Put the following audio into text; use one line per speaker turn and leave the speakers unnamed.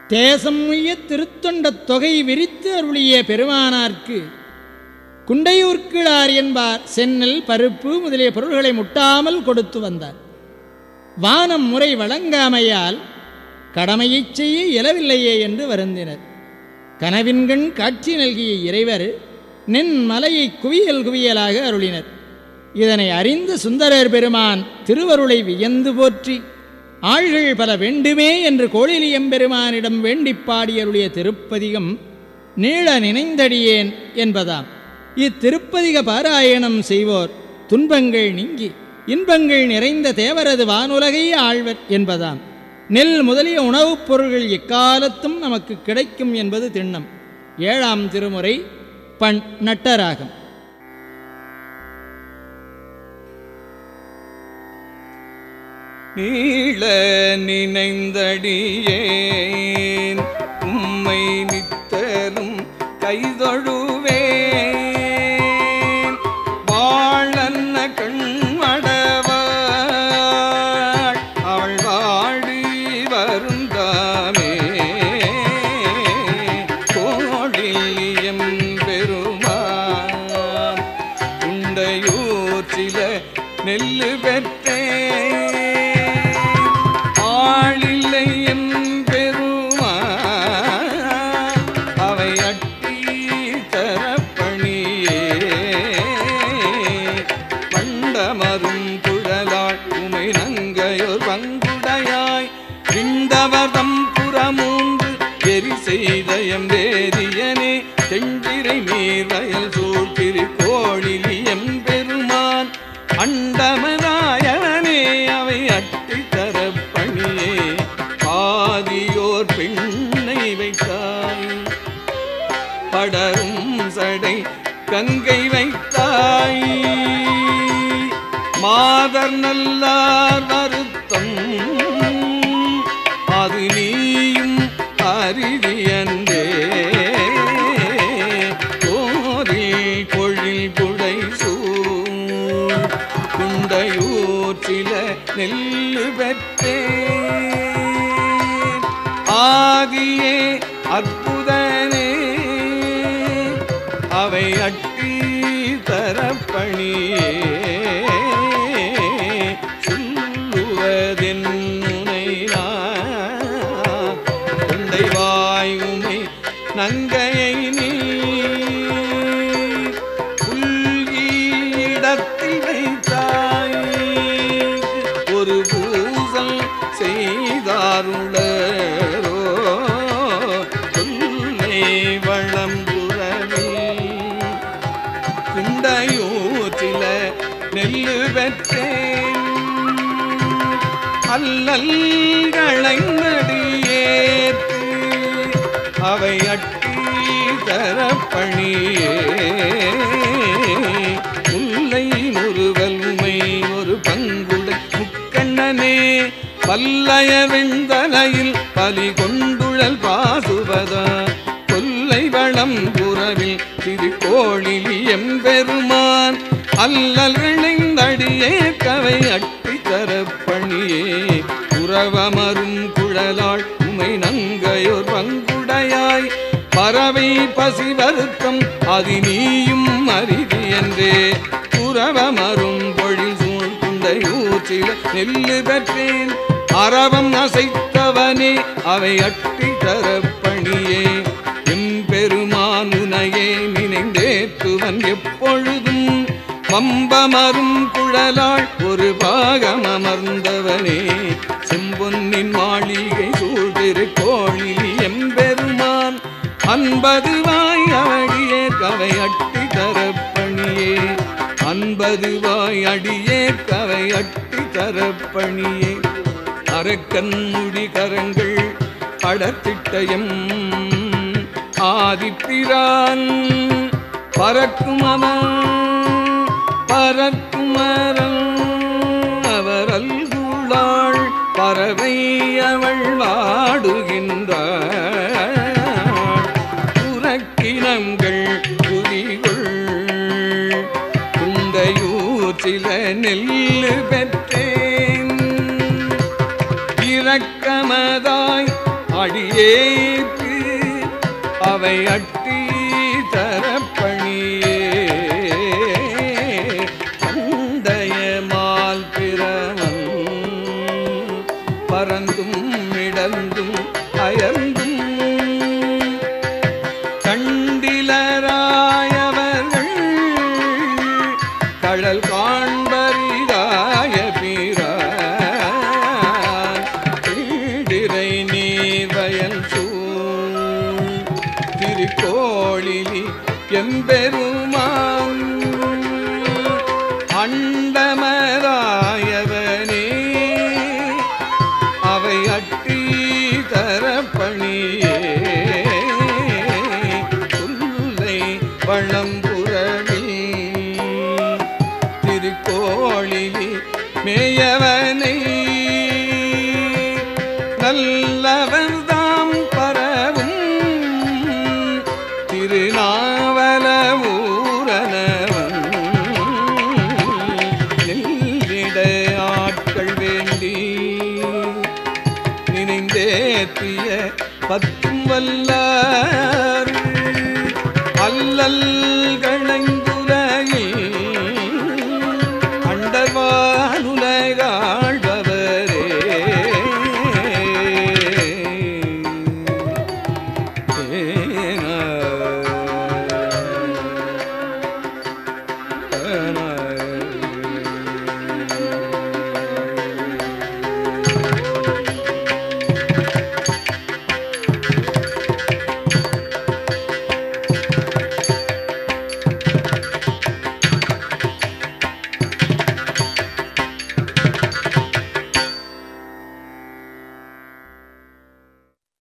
தேசம் உய்ய திருத்தொண்ட தொகை விரித்து அருளிய பெருமானார்க்கு குண்டையூர்கிழார் என்பார் சென்னல் பருப்பு முதலிய பொருள்களை முட்டாமல் கொடுத்து வந்தார் வானம் முறை வழங்காமையால் கடமையைச் செய்ய இயலவில்லையே என்று வருந்தினர் கனவின்கண் காட்சி நல்கிய இறைவர் நின் மலையை குவியல் குவியலாக அருளினர் இதனை அறிந்த சுந்தரர் பெருமான் திருவருளை வியந்து போற்றி ஆள்கள் பல வேண்டுமே என்று கோழிலியம்பெருமானிடம் வேண்டிப் பாடியருளிய திருப்பதிகம் நீள நினைந்தடியேன் என்பதாம் இத்திருப்பதிக பாராயணம் செய்வோர் துன்பங்கள் நீங்கி இன்பங்கள் நிறைந்த தேவரது வானுலகை ஆழ்வர் என்பதாம் நெல் முதலிய உணவுப் பொருள்கள் எக்காலத்தும் நமக்கு கிடைக்கும் என்பது திண்ணம் ஏழாம் திருமுறை பண் நட்டராகம்
நீள நினைந்தடியேன் உம்மை நித்தரும் கைதொழுவேன் வாழன்ன கண்மடவாள் அவள் வாடி வருந்தாமே கோழியம் பெருமான் உண்டையூர் சில நெல்லு பெற்றேன் ஆளில்லை என் பெருமான் அவை அட்டி தரப்பணியே பண்டமரும் குழலாள் உமை நங்கையோர் பங்குடையாய் விண்டவதம் புறமூன்று எரி செய்த எம் வேதியனே செஞ்சிரை நீர் வயல் சூழ்த்திரு கோழிலி எம் பெருமான் அண்டமதாயனே அவை அட்டி தரப்பணியே ஆதியோர் பெண்ணை வைத்தாய் படரும் சடை கங்கை வைத்தாய் மாதர் நல்லார் வருத்தம் அது நீயும் அறிவியன்றே கோரில் கொழில் புடை சூழ் குண்டையூர் சில நெல்லு பெற்றேன் ஆதியே அற்புதனே அவை அட்டி தரப்பணியே சொல்லுவதென்னுனை கொண்டை வாயுமை நங்கையை நீ புல்கிடத்தில் வைத்தாய் ஒரு பூசல் செய்தாருளரோ சொல்லை வளம் புறவில் குண்டையூற்றில நெல்லு பெற்றேன் அல்லல்களைநடியேற்று அவை அட்டி தரப்பணியே முல்லை முறுவல் உமை ஒரு பங்குடை முக்கண்ணனே பல்லய வெண்தலையில் பலி கொண்டுழல் பாசுபதா கொல்லை வளம் புறவில் திருக்கோழில் எம்பெருமான் அல்லல் இணைந்தடியே கவை அட்டி தரப்பணியே உறவமரும் குழலாள் உமை நங்கையோர் பங்குடையாய் பறவை பசி வருத்தம் அது நீயும் அரிதி என்றே உறவமரும் பொழில் சூழ் குண்டையூற்றில நெல்லு பெற்றேன் அறவம் அசைத்தவனே அவை அட்டி தரப்பணியே எம்பெருமான் உனையே நினைந்தேத்துவன் எப்பொழுதும் பம்பமரும் குழலாள் ஒரு பாகம் அமர்ந்தவனே செம்பொன்னின் மாளிகை சூழ்திரு கோழில் எம்பெருமான் அன்பது வாய் அவடியே கவை அட்டி தரப்பணியே அன்பது வாய் அடியே கவை அட்டி தரப்பணியே அரக்கன் முடி கரங்கள் படத்திட்டயம் ஆதிப்பிரான் பறக்கும் அவன் பறக்குமரல் அவரல் குளாள் பறவை அவள் வாடுகின்றாள் புறக்கினங்கள் புரிகுள் குண்டையூர் சில நெல்லு பெற்றேன் இரக்கமதாய் அடியேற்கு அவை அட்டி தரப்பணியே பந்தயமால் பிறவன் பறந்தும் மிடந்தும் அயர்ந்தும் கண்டிலராயவர்கள் கடல் காண்பரிதாய பீரான் திரை நீர் வயல் சூழ் திருக்கோளிலி எம்பெருமான் அண்டமராயவனே அவை அட்டி தரப்பணியே சொல்லை வளம்புறவில் திருக்கோளிலி மேயவனை நல்லவர்தாம் பரவும் திருநாவல ஊரனவன் நெல்லிட ஆட்கள் வேண்டி நினைந்தேத்திய பத்தும் வல்லார் அல்லல்கள்